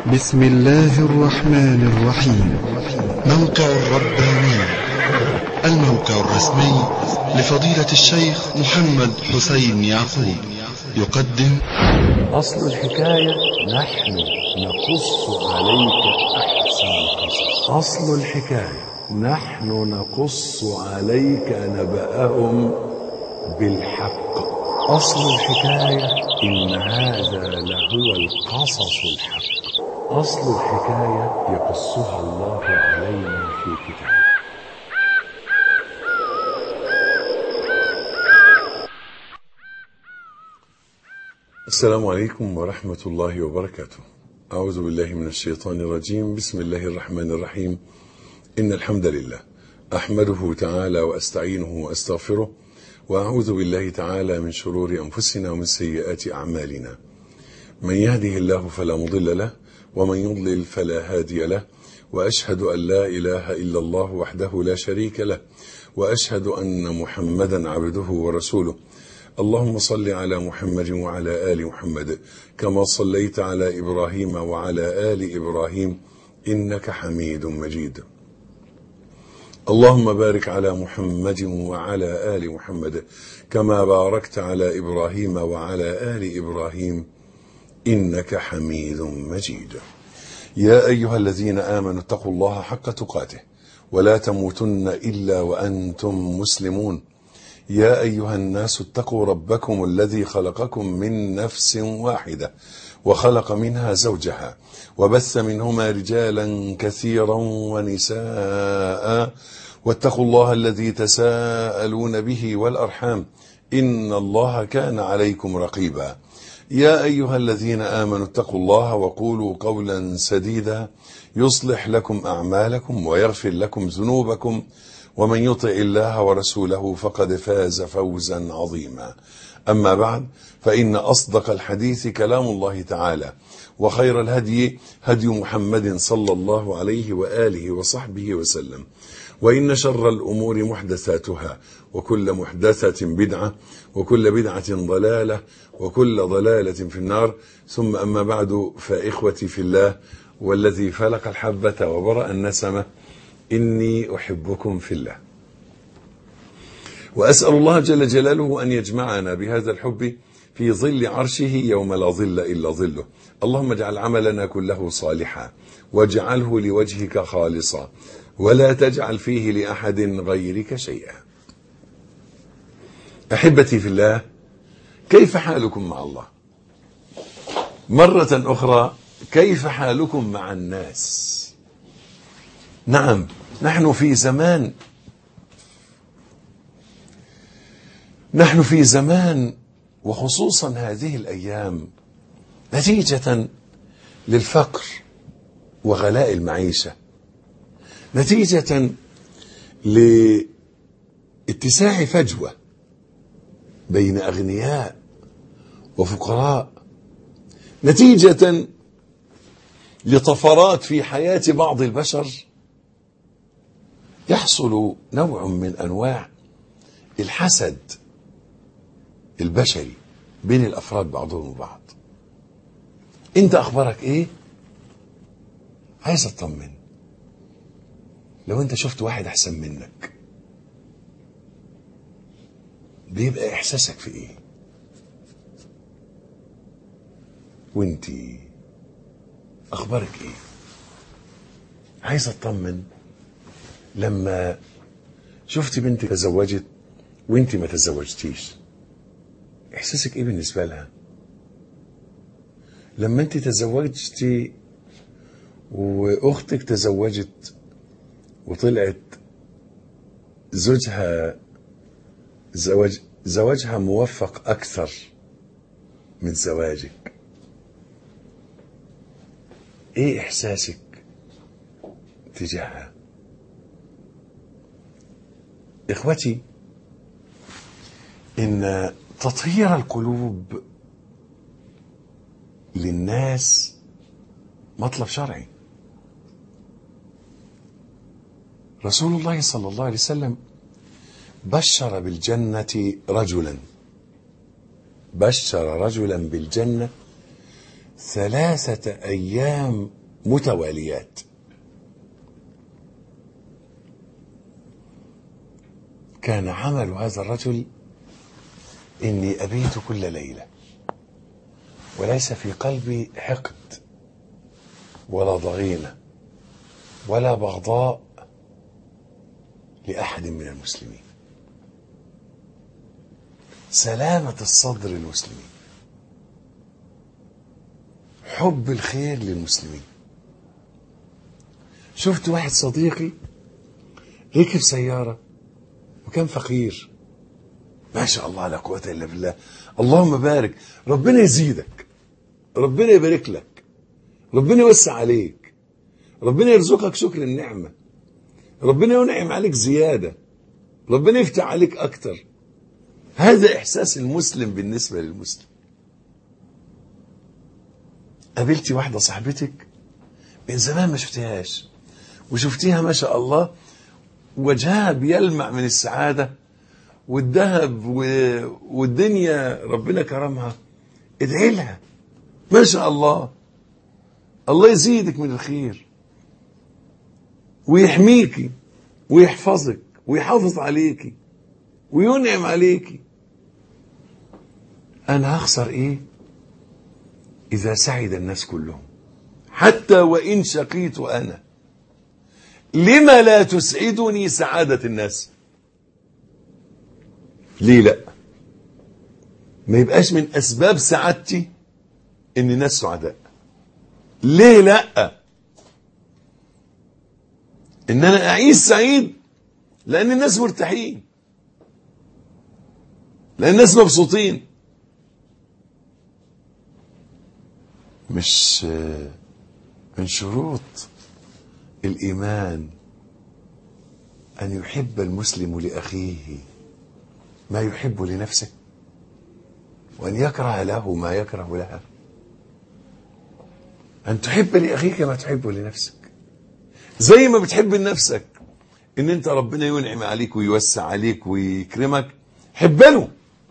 بسم الله الرحمن الرحيم موقع الرباني الموقع الرسمي لفضيلة الشيخ محمد حسين يعقوب يقدم أصل الحكاية نحن نقص عليك أحسن القصص أصل الحكاية نحن نقص عليك نبأهم بالحق أصل الحكاية إن هذا لهو القصص الحق أصل الحكاية يقصها الله علينا في كتابه السلام عليكم ورحمة الله وبركاته. أعوذ بالله من الشيطان الرجيم، بسم الله الرحمن الرحيم. إن الحمد لله أحمده تعالى وأستعينه وأستغفره وأعوذ بالله تعالى من شرور أنفسنا ومن سيئات أعمالنا. من يهده الله فلا مضل له ومن يضلل فلا هادي له وأشهد أن لا إله إلا الله وحده لا شريك له وأشهد أن محمدا عبده ورسوله. اللهم صل على محمد وعلى ال محمد كما صليت على ابراهيم وعلى ال ابراهيم انك حميد مجيد. اللهم بارك على محمد وعلى ال محمد كما باركت على ابراهيم وعلى ال ابراهيم انك حميد مجيد. يا ايها الذين امنوا اتقوا الله حق تقاته ولا تموتن الا وانتم مسلمون. يا ايها الناس اتقوا ربكم الذي خلقكم من نفس واحده وخلق منها زوجها وبث منهما رجالا كثيرا ونساء واتقوا الله الذي تساءلون به والارحام ان الله كان عليكم رقيبا يا ايها الذين امنوا اتقوا الله وقولوا قولا سديدا يصلح لكم اعمالكم ويغفر لكم ذنوبكم ومن يطع الله ورسوله فقد فاز فوزا عظيما اما بعد فان اصدق الحديث كلام الله تعالى وخير الهدي هدي محمد صلى الله عليه واله وصحبه وسلم وان شر الامور محدثاتها وكل محدثه بدعه وكل بدعه ضلاله وكل ضلاله في النار ثم اما بعد فاخوتي في الله والذي فلق الحبه وبرا النسمه إني أحبكم في الله وأسأل الله جل جلاله أن يجمعنا بهذا الحب في ظل عرشه يوم لا ظل إلا ظله اللهم اجعل عملنا كله صالحا واجعله لوجهك خالصا ولا تجعل فيه لأحد غيرك شيئا أحبتي في الله كيف حالكم مع الله مرة أخرى كيف حالكم مع الناس نعم نحن في زمان نحن في زمان وخصوصا هذه الايام نتيجه للفقر وغلاء المعيشه نتيجه لاتساع فجوه بين اغنياء وفقراء نتيجه لطفرات في حياه بعض البشر يحصل نوع من انواع الحسد البشري بين الافراد بعضهم وبعض انت اخبارك ايه عايز اطمن لو انت شفت واحد احسن منك بيبقى احساسك في ايه وانت اخبارك ايه عايز اطمن لما شفت بنت تزوجت وانت ما تزوجتيش احساسك ايه بالنسبه لها لما انت تزوجتي واختك تزوجت وطلعت زوجها زواج زواجها موفق اكثر من زواجك ايه احساسك تجاهها اخوتي ان تطهير القلوب للناس مطلب شرعي رسول الله صلى الله عليه وسلم بشر بالجنة رجلا بشر رجلا بالجنة ثلاثة أيام متواليات كان عمل هذا الرجل إني أبيت كل ليلة وليس في قلبي حقد ولا ضغينة ولا بغضاء لأحد من المسلمين سلامة الصدر للمسلمين حب الخير للمسلمين شفت واحد صديقي ركب سيارة وكان فقير ما شاء الله لا قوة إلا بالله اللهم بارك ربنا يزيدك ربنا يبارك لك ربنا يوسع عليك ربنا يرزقك شكر النعمة ربنا ينعم عليك زيادة ربنا يفتح عليك أكتر هذا إحساس المسلم بالنسبة للمسلم قابلتي واحدة صاحبتك من زمان ما شفتهاش وشفتيها ما شاء الله وجهها بيلمع من السعادة والذهب و- والدنيا ربنا كرمها ادعي لها ما شاء الله الله يزيدك من الخير ويحميكي ويحفظك ويحافظ عليكي وينعم عليكي انا هخسر ايه اذا سعد الناس كلهم حتى وان شقيت انا لما لا تسعدني سعاده الناس ليه لا ما يبقاش من اسباب سعادتي ان الناس سعداء ليه لا ان انا اعيش سعيد لان الناس مرتاحين لان الناس مبسوطين مش آه، من شروط الايمان ان يحب المسلم لاخيه ما يحب لنفسه وان يكره له ما يكره لها ان تحب لاخيك ما تحب لنفسك زي ما بتحب لنفسك ان انت ربنا ينعم عليك ويوسع عليك ويكرمك حب له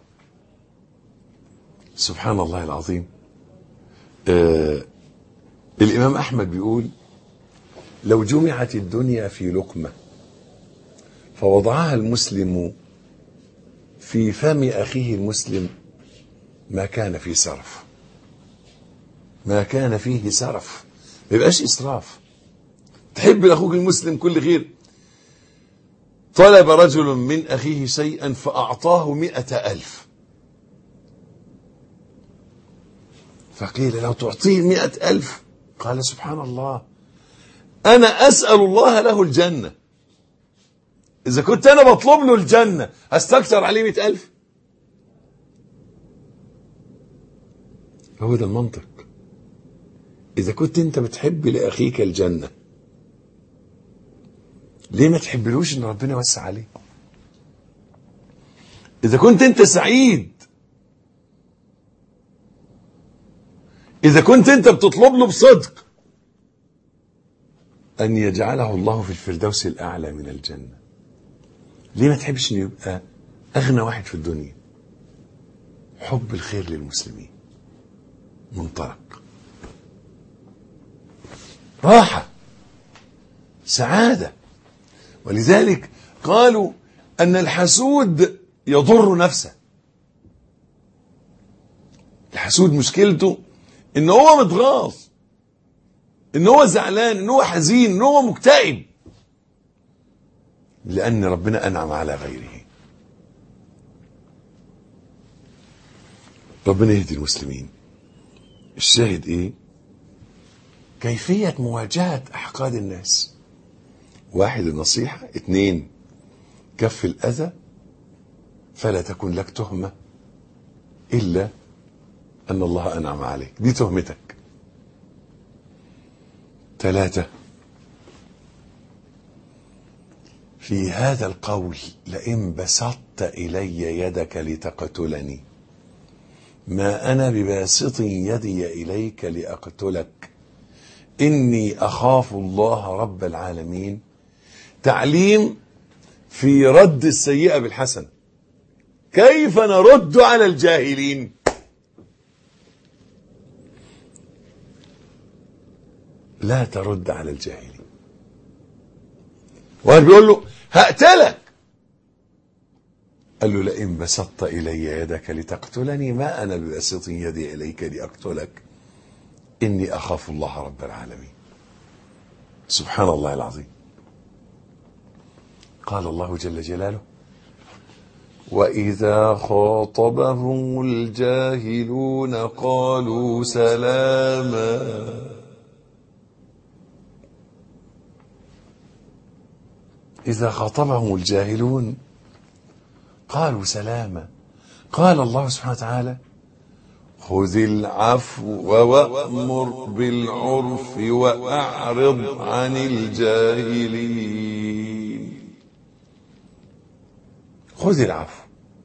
سبحان الله العظيم آه الامام احمد بيقول لو جمعت الدنيا في لقمه فوضعها المسلم في فم اخيه المسلم ما كان في سرف ما كان فيه سرف ما يبقاش اسراف تحب لاخوك المسلم كل خير طلب رجل من اخيه شيئا فاعطاه مئة الف فقيل لو تعطيه مئة ألف قال سبحان الله أنا أسأل الله له الجنة إذا كنت أنا بطلب له الجنة هستكتر عليه مئة ألف هو ده المنطق إذا كنت أنت بتحب لأخيك الجنة ليه ما تحبلوش إن ربنا يوسع عليه إذا كنت أنت سعيد إذا كنت أنت بتطلب له بصدق أن يجعله الله في الفردوس الأعلى من الجنة ليه ما تحبش أن يبقى أغنى واحد في الدنيا حب الخير للمسلمين منطلق راحة سعادة ولذلك قالوا أن الحسود يضر نفسه الحسود مشكلته ان هو متغاظ ان هو زعلان ان هو حزين ان هو مكتئب لان ربنا انعم على غيره ربنا يهدي المسلمين الشاهد ايه كيفية مواجهة احقاد الناس واحد النصيحة اتنين كف الاذى فلا تكن لك تهمة الا أن الله أنعم عليك دي تهمتك ثلاثة في هذا القول لئن بسطت إلي يدك لتقتلني ما أنا بباسط يدي إليك لأقتلك إني أخاف الله رب العالمين تعليم في رد السيئة بالحسنة كيف نرد على الجاهلين لا ترد على الجاهلين وقال بيقول له هقتلك قال له لئن بسطت إلي يدك لتقتلني ما أنا ببسط يدي إليك لأقتلك إني أخاف الله رب العالمين سبحان الله العظيم قال الله جل جلاله وإذا خاطبهم الجاهلون قالوا سلاما إذا خاطبهم الجاهلون قالوا سلاما قال الله سبحانه وتعالى خذ العفو وأمر بالعرف وأعرض عن الجاهلين خذ العفو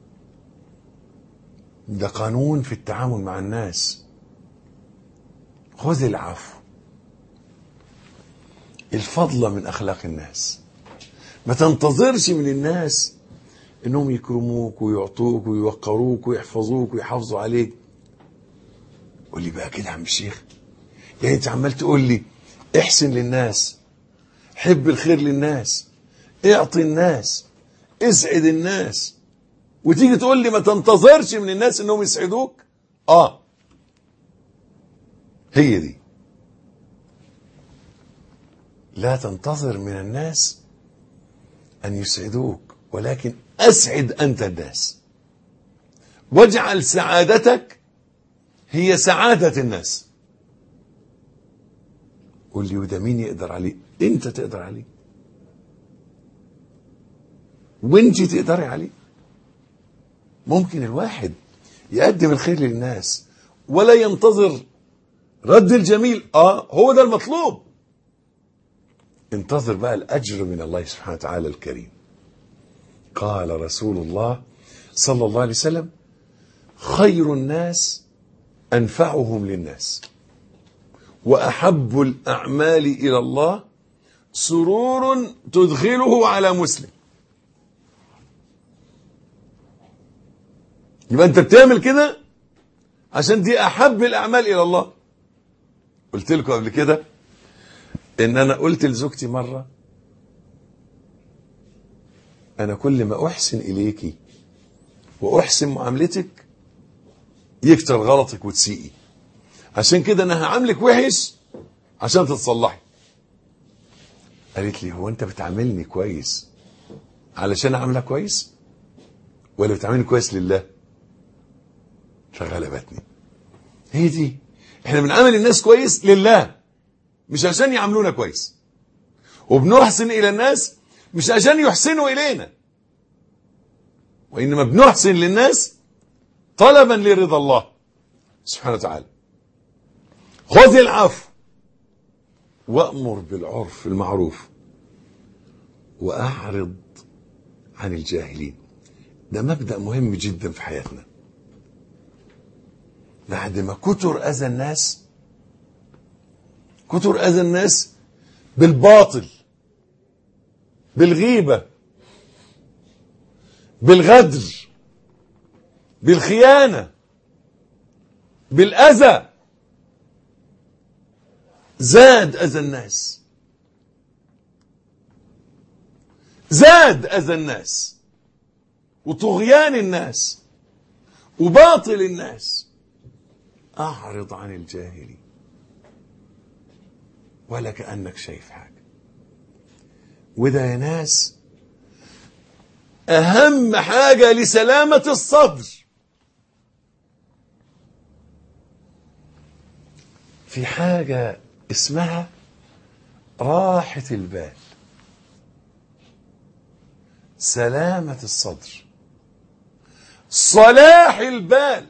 ده قانون في التعامل مع الناس خذ العفو الفضل من أخلاق الناس ما تنتظرش من الناس انهم يكرموك ويعطوك ويوقروك ويحفظوك ويحافظوا عليك قول لي بقى كده يا عم الشيخ يعني انت عمال تقول لي احسن للناس حب الخير للناس اعطي الناس اسعد الناس وتيجي تقول لي ما تنتظرش من الناس انهم يسعدوك اه هي دي لا تنتظر من الناس ان يسعدوك ولكن اسعد انت الناس واجعل سعادتك هي سعادة الناس قول لي وده مين يقدر عليه انت تقدر عليه وانت تقدري عليه ممكن الواحد يقدم الخير للناس ولا ينتظر رد الجميل اه هو ده المطلوب انتظر بقى الاجر من الله سبحانه وتعالى الكريم قال رسول الله صلى الله عليه وسلم خير الناس انفعهم للناس واحب الاعمال الى الله سرور تدخله على مسلم يبقى انت بتعمل كده عشان دي احب الاعمال الى الله قلت لكم قبل كده ان انا قلت لزوجتي مره انا كل ما احسن اليكي واحسن معاملتك يكتر غلطك وتسيئي عشان كده انا هعاملك وحش عشان تتصلحي قالت لي هو انت بتعاملني كويس علشان اعاملك كويس ولا بتعاملني كويس لله فغلبتني هي دي احنا بنعامل الناس كويس لله مش عشان يعاملونا كويس وبنحسن الى الناس مش عشان يحسنوا الينا وانما بنحسن للناس طلبا لرضا الله سبحانه وتعالى خذ العفو وامر بالعرف المعروف واعرض عن الجاهلين ده مبدا مهم جدا في حياتنا بعد ما كتر اذى الناس كتر اذى الناس بالباطل بالغيبه بالغدر بالخيانه بالاذى زاد اذى الناس زاد اذى الناس وطغيان الناس وباطل الناس اعرض عن الجاهلين ولا كانك شايف حاجه وده يا ناس اهم حاجه لسلامه الصدر في حاجه اسمها راحه البال سلامه الصدر صلاح البال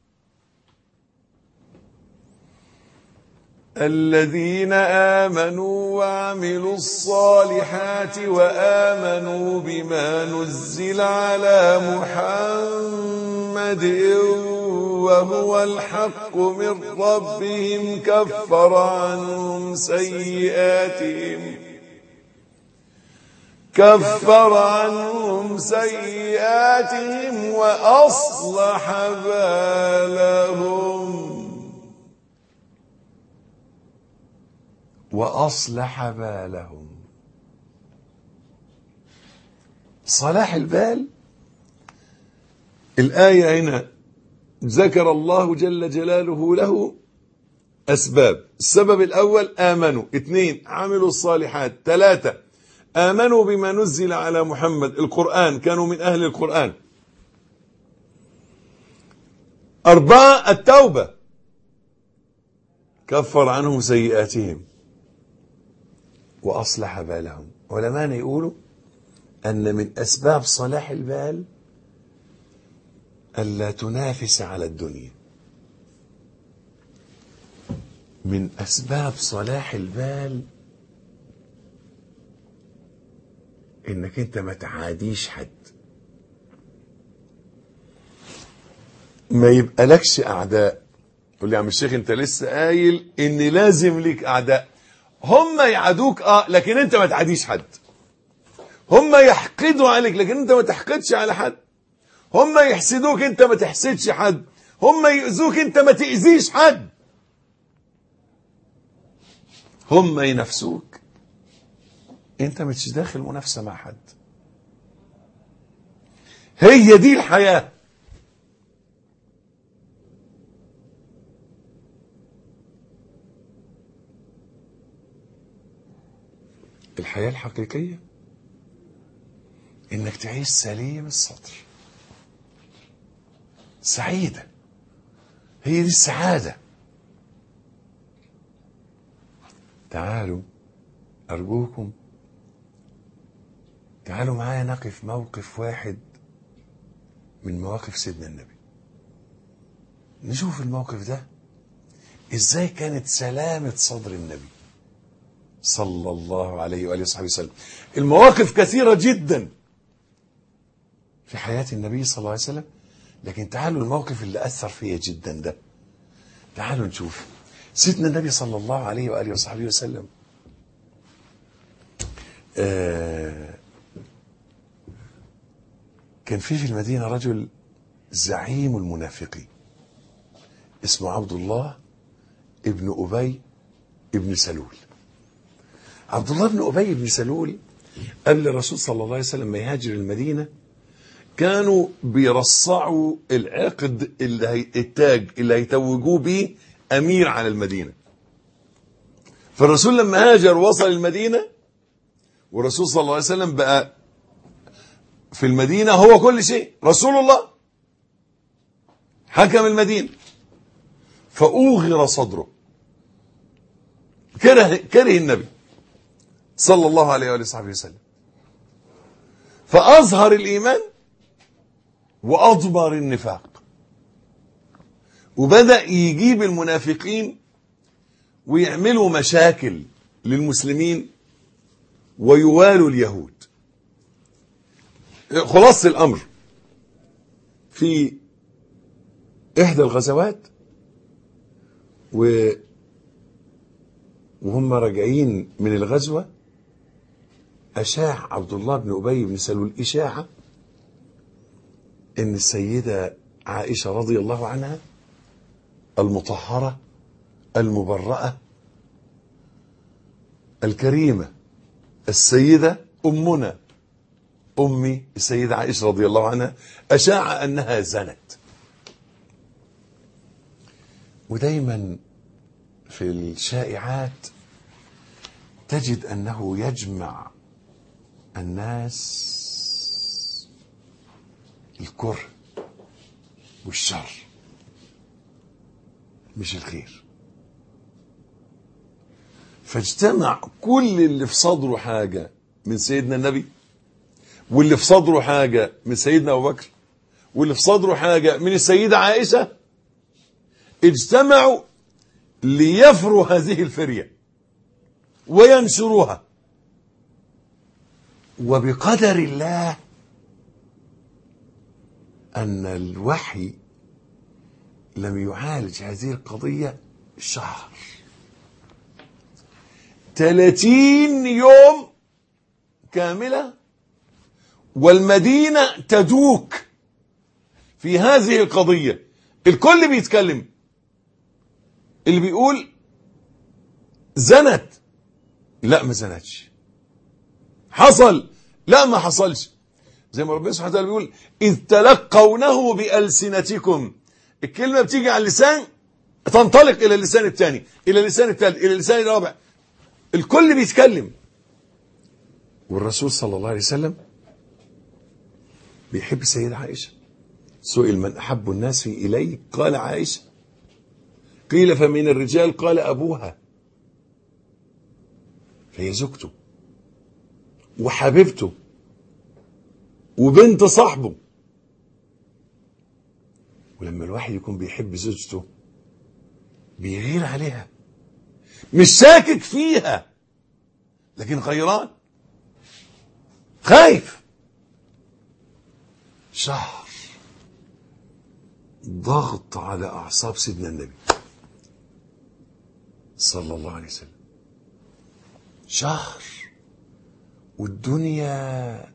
الذين آمنوا وعملوا الصالحات وآمنوا بما نزل على محمد وهو الحق من ربهم كفر عنهم سيئاتهم كفر عنهم سيئاتهم وأصلح بالهم وأصلح بالهم صلاح البال الآية هنا ذكر الله جل جلاله له أسباب السبب الأول آمنوا اثنين عملوا الصالحات ثلاثة آمنوا بما نزل على محمد القرآن كانوا من أهل القرآن أربعة التوبة كفر عنهم سيئاتهم وأصلح بالهم علماء يقولوا أن من أسباب صلاح البال ألا تنافس على الدنيا من أسباب صلاح البال إنك أنت ما تعاديش حد ما يبقى لكش أعداء تقول لي يا عم الشيخ أنت لسه قايل إن لازم ليك أعداء هم يعادوك اه لكن انت ما تعاديش حد هم يحقدوا عليك لكن انت ما تحقدش على حد هم يحسدوك انت ما تحسدش حد هم يؤذوك انت ما تأذيش حد هم ينافسوك انت مش داخل منافسة مع حد هي دي الحياة الحياة الحقيقية انك تعيش سليم الصدر سعيدة هي دي السعادة تعالوا أرجوكم تعالوا معايا نقف موقف واحد من مواقف سيدنا النبي نشوف الموقف ده ازاي كانت سلامة صدر النبي صلى الله عليه وآله وصحبه وسلم المواقف كثيرة جدا في حياة النبي صلى الله عليه وسلم لكن تعالوا الموقف اللي أثر فيا جدا ده تعالوا نشوف سيدنا النبي صلى الله عليه وآله وصحبه وسلم آه كان في في المدينة رجل زعيم المنافقين اسمه عبد الله ابن أبي ابن سلول عبد الله بن أبي بن سلول قال للرسول صلى الله عليه وسلم ما يهاجر المدينة كانوا بيرصعوا العقد اللي هي التاج اللي هيتوجوه بيه أمير على المدينة فالرسول لما هاجر وصل المدينة والرسول صلى الله عليه وسلم بقى في المدينة هو كل شيء رسول الله حكم المدينة فأوغر صدره كره, كره النبي صلى الله عليه وآله وصحبه وسلم فأظهر الإيمان وأضمر النفاق وبدأ يجيب المنافقين ويعملوا مشاكل للمسلمين ويوالوا اليهود خلاص الأمر في إحدى الغزوات و وهم راجعين من الغزوة أشاع عبد الله بن أبي بن سلول إشاعة إن السيدة عائشة رضي الله عنها المطهرة المبرأة الكريمة السيدة أمنا أمي السيدة عائشة رضي الله عنها أشاع أنها زنت ودايما في الشائعات تجد أنه يجمع الناس الكره والشر مش الخير فاجتمع كل اللي في صدره حاجة من سيدنا النبي واللي في صدره حاجة من سيدنا أبو بكر واللي في صدره حاجة من السيدة عائشة اجتمعوا ليفروا هذه الفرية وينشروها وبقدر الله أن الوحي لم يعالج هذه القضية شهر ثلاثين يوم كاملة والمدينة تدوك في هذه القضية الكل بيتكلم اللي بيقول زنت لا ما زنتش حصل لا ما حصلش زي ما ربنا سبحانه وتعالى بيقول إذ تلقونه بألسنتكم الكلمة بتيجي على اللسان تنطلق إلى اللسان الثاني إلى اللسان الثالث إلى اللسان الرابع الكل بيتكلم والرسول صلى الله عليه وسلم بيحب السيدة عائشة سئل من أحب الناس إليه قال عائشة قيل فمن الرجال قال أبوها فهي زوجته وحبيبته وبنت صاحبه ولما الواحد يكون بيحب زوجته بيغير عليها مش شاكك فيها لكن غيران خايف شهر ضغط على أعصاب سيدنا النبي صلى الله عليه وسلم شهر والدنيا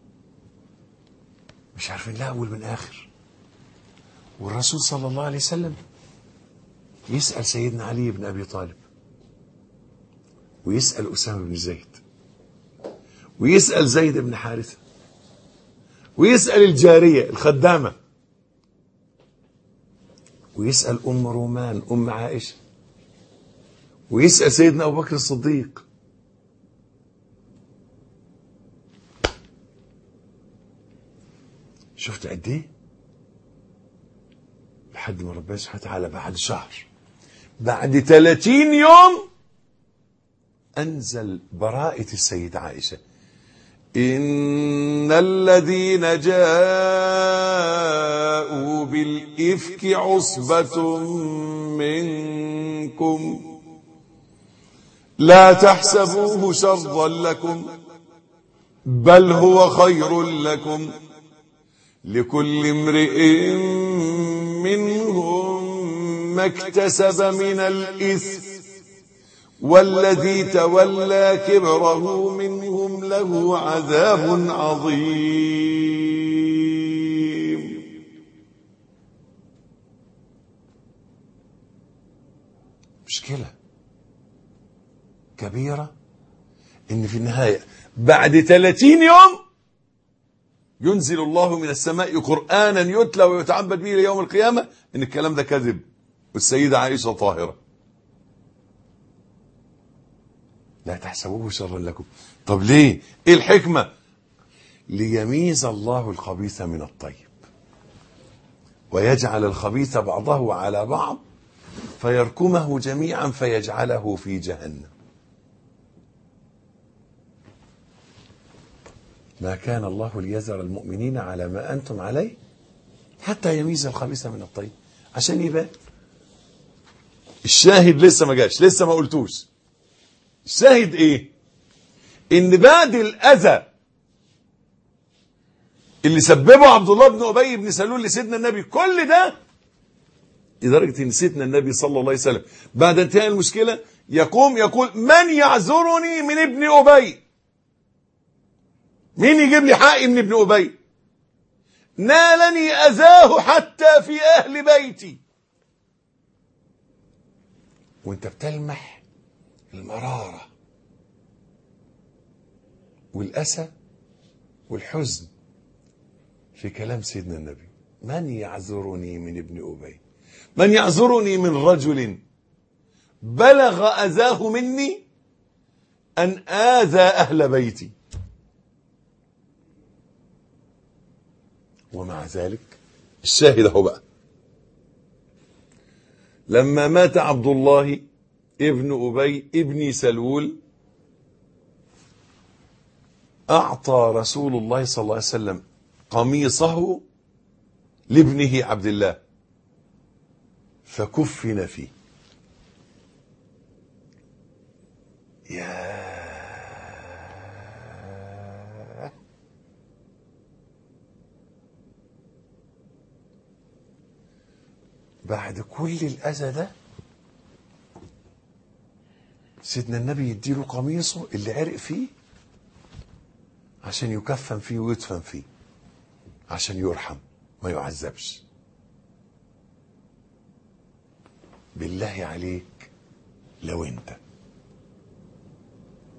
مش عارفين لها أول من آخر والرسول صلى الله عليه وسلم يسأل سيدنا علي بن أبي طالب ويسأل أسامة بن زيد ويسأل زيد بن حارثة ويسأل الجارية الخدامة ويسأل أم رومان أم عائشة ويسأل سيدنا أبو بكر الصديق شفت قد ايه لحد ما ربنا سبحانه وتعالى بعد شهر بعد 30 يوم انزل براءة السيدة عائشة إن الذين جاءوا بالإفك عصبة منكم لا تحسبوه شرا لكم بل هو خير لكم لكل امرئ منهم ما اكتسب من الإثم والذي تولى كبره منهم له عذاب عظيم مشكلة كبيرة ان في النهاية بعد 30 يوم ينزل الله من السماء قرآنا يتلى ويتعبد به ليوم القيامة ان الكلام ده كذب والسيدة عائشة طاهرة لا تحسبوه شرا لكم طب ليه ايه الحكمة ليميز الله الخبيث من الطيب ويجعل الخبيث بعضه على بعض فيركمه جميعا فيجعله في جهنم ما كان الله ليذر المؤمنين على ما أنتم عليه حتى يميز الخبيث من الطيب عشان يبان الشاهد لسه ما جاش لسه ما قلتوش الشاهد ايه ان بعد الاذى اللي سببه عبد الله بن ابي بن سلول لسيدنا النبي كل ده لدرجه ان سيدنا النبي صلى الله عليه وسلم بعد انتهاء المشكله يقوم يقول من يعذرني من ابن ابي مين يجيب لي حقي من ابن ابي نالني اذاه حتى في اهل بيتي وانت بتلمح المرارة والأسى والحزن في كلام سيدنا النبي من يعذرني من ابن أبي من يعذرني من رجل بلغ أذاه مني أن آذى أهل بيتي ومع ذلك الشاهد هو بقى لما مات عبد الله ابن أبي ابن سلول أعطى رسول الله صلى الله عليه وسلم قميصه لابنه عبد الله فكفن فيه يا بعد كل الأذى ده سيدنا النبي يديله قميصه اللي عرق فيه عشان يكفن فيه ويدفن فيه عشان يرحم ما يعذبش بالله عليك لو انت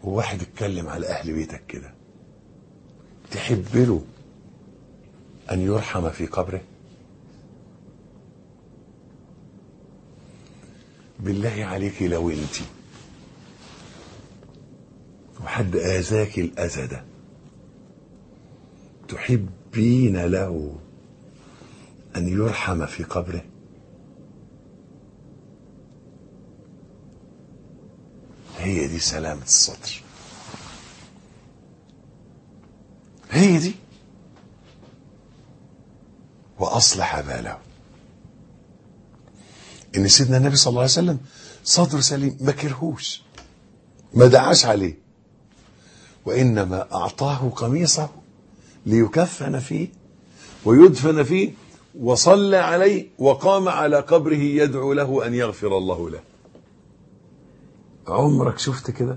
وواحد اتكلم على أهل بيتك كده تحب له أن يرحم في قبره بالله عليك لو انت وحد آذاك الأذى ده تحبين له أن يرحم في قبره هي دي سلامة الصدر هي دي وأصلح باله إن سيدنا النبي صلى الله عليه وسلم صدر سليم ما كرهوش ما دعاش عليه وإنما أعطاه قميصه ليكفن فيه ويدفن فيه وصلى عليه وقام على قبره يدعو له أن يغفر الله له عمرك شفت كده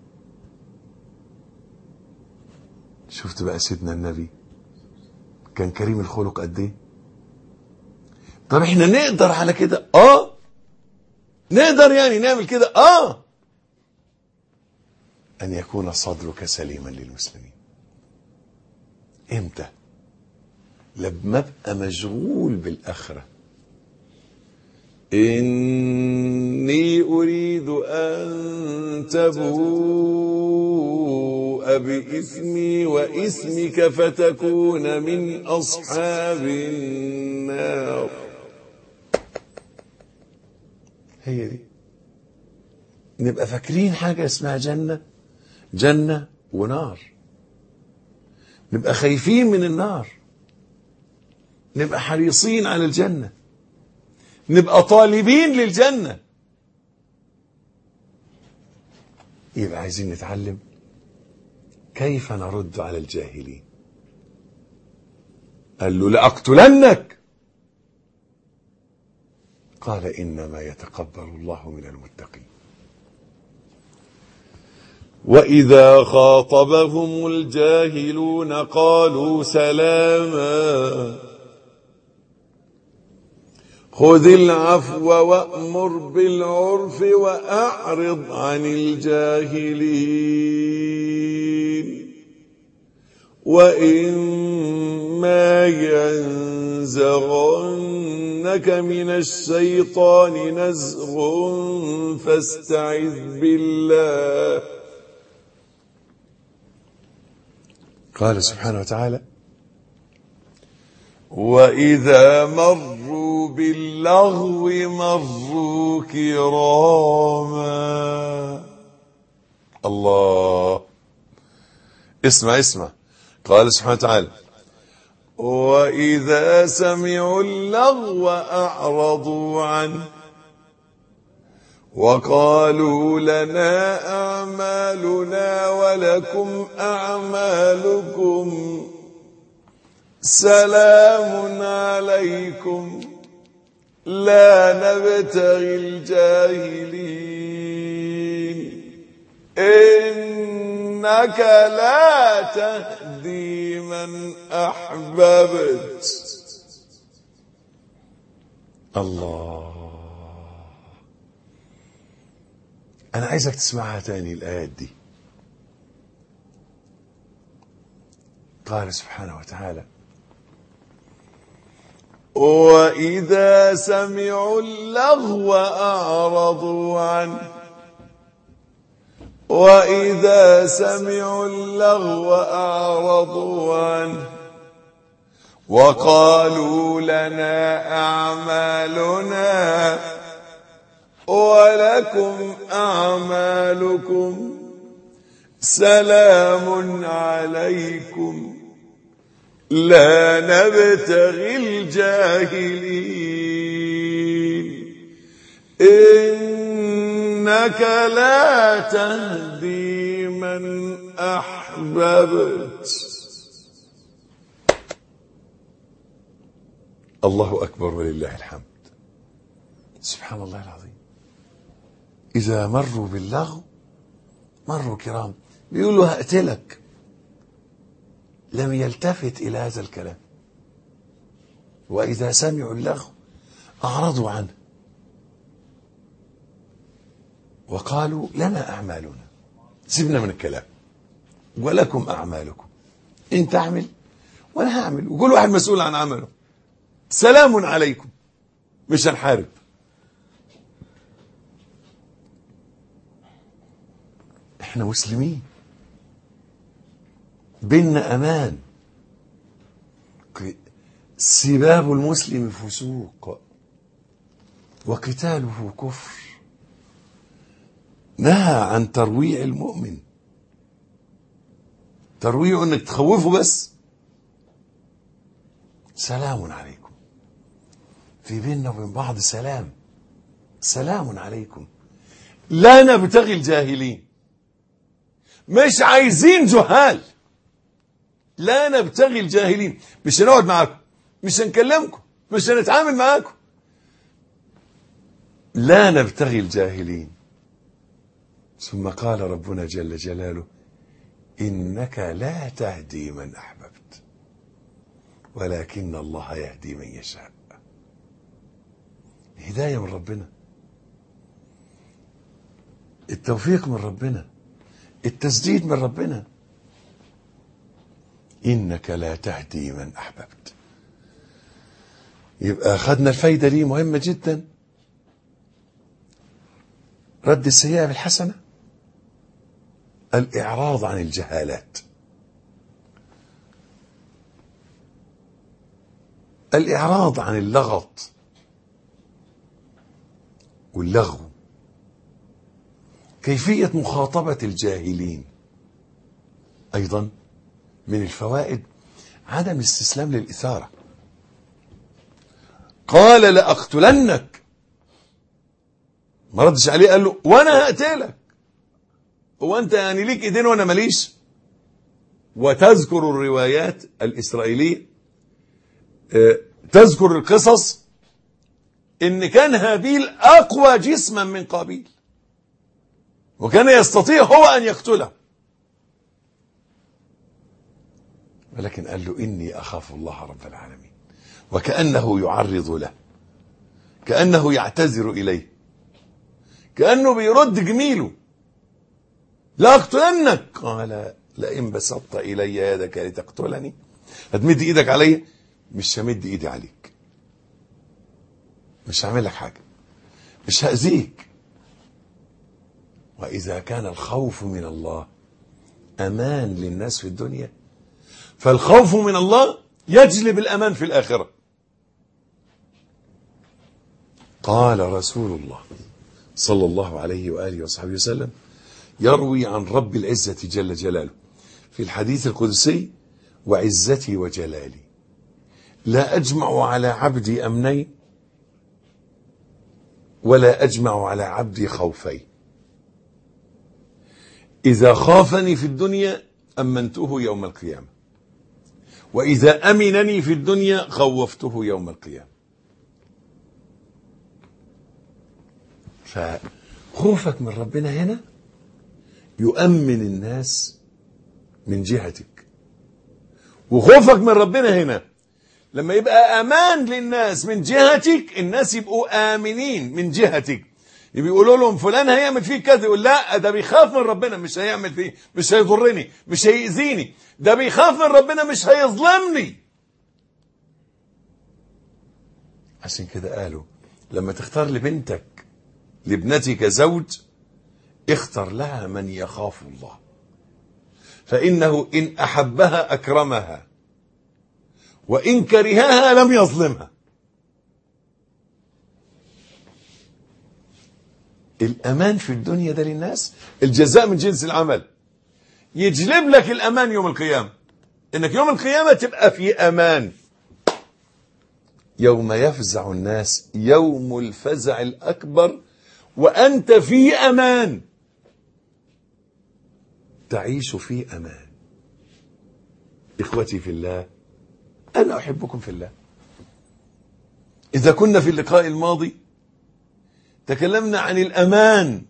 شفت بقى سيدنا النبي كان كريم الخلق قد ايه طب احنا نقدر على كده اه نقدر يعني نعمل كده اه ان يكون صدرك سليما للمسلمين امتى لما ابقى مشغول بالاخره إني أريد أن تبوء بإثمي وإثمك فتكون من أصحاب النار هي دي نبقى فاكرين حاجة اسمها جنة جنة ونار نبقى خايفين من النار نبقى حريصين على الجنه نبقى طالبين للجنة يبقى عايزين نتعلم كيف نرد على الجاهلين قال له لأقتلنك قال إنما يتقبل الله من المتقين وإذا خاطبهم الجاهلون قالوا سلاما خذ العفو وأمر بالعرف وأعرض عن الجاهلين وإما ينزغنك من الشيطان نزغ فاستعذ بالله قال سبحانه وتعالى وإذا مروا باللغو مروا كراما الله اسمع اسمع قال سبحانه وتعالى وإذا سمعوا اللغو أعرضوا عنه وقالوا لنا أعمالنا ولكم أعمالكم سلام عليكم لا نبتغي الجاهلين إنك لا تهدي من أحببت الله أنا عايزك تسمعها تاني الآيات دي قال سبحانه وتعالى وإذا سمعوا اللغو أعرضوا عنه وإذا سمعوا اللغو أعرضوا عنه وقالوا لنا أعمالنا ولكم أعمالكم سلام عليكم لا نبتغي الجاهلين إنك لا تهدي من أحببت الله أكبر ولله الحمد سبحان الله العظيم إذا مروا باللغو مروا كرام بيقولوا هقتلك لم يلتفت إلى هذا الكلام وإذا سمعوا اللغو أعرضوا عنه وقالوا لنا أعمالنا سيبنا من الكلام ولكم أعمالكم انت اعمل وانا هعمل وكل واحد مسؤول عن عمله سلام عليكم مش هنحارب احنا مسلمين بينا امان سباب المسلم فسوق وقتاله كفر نهى عن ترويع المؤمن ترويعه انك تخوفه بس سلام عليكم في بيننا وبين بعض سلام سلام عليكم لا نبتغي الجاهلين مش عايزين جهال لا نبتغي الجاهلين مش هنقعد معاكم مش هنكلمكم مش هنتعامل معاكم لا نبتغي الجاهلين ثم قال ربنا جل جلاله إنك لا تهدي من أحببت ولكن الله يهدي من يشاء هداية من ربنا التوفيق من ربنا التسديد من ربنا إنك لا تهدي من أحببت يبقى أخذنا الفايدة دي مهمة جدا رد السيئة بالحسنة الإعراض عن الجهالات الإعراض عن اللغط واللغو كيفية مخاطبة الجاهلين أيضا من الفوائد عدم الاستسلام للإثارة قال لأقتلنك ما ردش عليه قال له وأنا هقتلك هو أنت يعني ليك إيدين وأنا ماليش وتذكر الروايات الإسرائيلية آه، تذكر القصص إن كان هابيل أقوى جسما من قابيل وكان يستطيع هو أن يقتله ولكن قال له إني أخاف الله رب العالمين وكأنه يعرض له كأنه يعتذر إليه كأنه بيرد جميله لا أقتلنك قال لئن بسطت إلي يدك لتقتلني هتمد إيدك علي مش همد إيدي عليك مش هعمل لك حاجة مش هأذيك وإذا كان الخوف من الله أمان للناس في الدنيا فالخوف من الله يجلب الأمان في الآخرة قال رسول الله صلى الله عليه وآله وصحبه وسلم يروي عن رب العزة جل جلاله في الحديث القدسي وعزتي وجلالي لا أجمع على عبدي أمنين ولا أجمع على عبدي خوفين إذا خافني في الدنيا أمنته يوم القيامة وإذا أمنني في الدنيا خوفته يوم القيامة فخوفك من ربنا هنا يؤمن الناس من جهتك وخوفك من ربنا هنا لما يبقى امان للناس من جهتك الناس يبقوا امنين من جهتك بيقولوا لهم فلان هيعمل فيه كذا يقول لا ده بيخاف من ربنا مش هيعمل فيه مش هيضرني مش هيأذيني ده بيخاف من ربنا مش هيظلمني عشان كده قالوا لما تختار لبنتك لابنتك زوج اختر لها من يخاف الله فإنه إن أحبها أكرمها وإن كرهها لم يظلمها الأمان في الدنيا ده للناس الجزاء من جنس العمل يجلب لك الأمان يوم القيامة إنك يوم القيامة تبقى في أمان يوم يفزع الناس يوم الفزع الأكبر وأنت في أمان تعيش في أمان إخوتي في الله أنا أحبكم في الله إذا كنا في اللقاء الماضي تكلمنا عن الأمان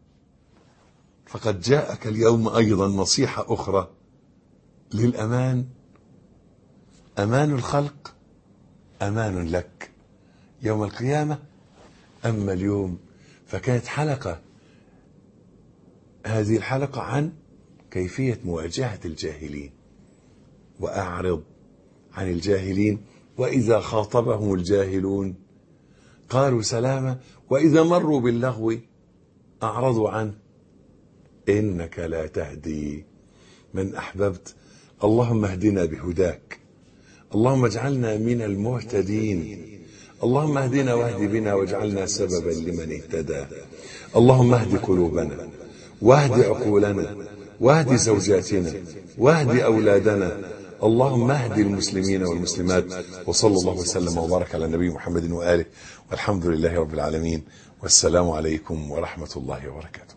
فقد جاءك اليوم أيضا نصيحة أخرى للأمان أمان الخلق أمان لك يوم القيامة أما اليوم فكانت حلقة هذه الحلقة عن كيفية مواجهة الجاهلين وأعرض عن الجاهلين وإذا خاطبهم الجاهلون قالوا سلاما وإذا مروا باللغو أعرضوا عنه إنك لا تهدي من أحببت اللهم اهدنا بهداك اللهم اجعلنا من المهتدين اللهم اهدنا واهد بنا واجعلنا سببا لمن اهتدى اللهم اهد قلوبنا واهد عقولنا واهد زوجاتنا واهد أولادنا اللهم اهد المسلمين والمسلمات وصلى الله وسلم وبارك على النبي محمد وآله والحمد لله رب العالمين والسلام عليكم ورحمة الله وبركاته